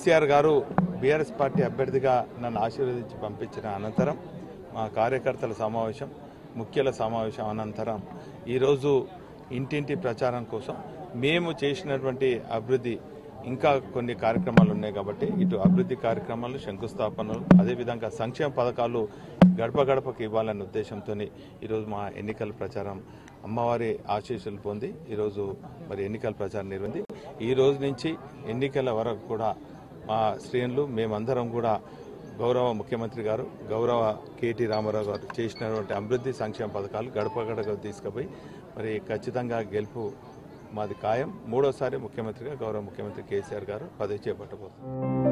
కేసీఆర్ గారు BRS party అభ్యర్థిగా నన్ను ఆశీర్వదించి పంపించిన అనంతరం మా కార్యకర్తల సమావేశం ముఖ్యుల సమావేశం అనంతరం ఈరోజు ఇంటింటి ప్రచారం కోసం మేము చేసినటువంటి అభివృద్ధి ఇంకా కొన్ని కార్యక్రమాలు ఉన్నాయి కాబట్టి ఇటు అభివృద్ధి కార్యక్రమాలు శంకుస్థాపనలు అదేవిధంగా సంక్షేమ పథకాలు గడప గడపకి ఇవ్వాలనే ఉద్దేశంతో ఈరోజు మా ఎన్నికల ప్రచారం అమ్మవారి ఆశీస్సులు పొంది ఈరోజు మరి ఎన్నికల ప్రచారం నిర్వహింది ఈ రోజు నుంచి ఎన్నికల వరకు కూడా మా శ్రేణులు మేమందరం కూడా గౌరవ ముఖ్యమంత్రి గారు గౌరవ కేటీ రామారావు గారు చేసినటువంటి అభివృద్ధి సంక్షేమ పథకాలు గడప గడప తీసుకుపోయి మరి ఖచ్చితంగా గెలుపు మాది ఖాయం మూడోసారి ముఖ్యమంత్రిగా గౌరవ ముఖ్యమంత్రి కేసీఆర్ గారు పదవి చేపట్టబోతున్నారు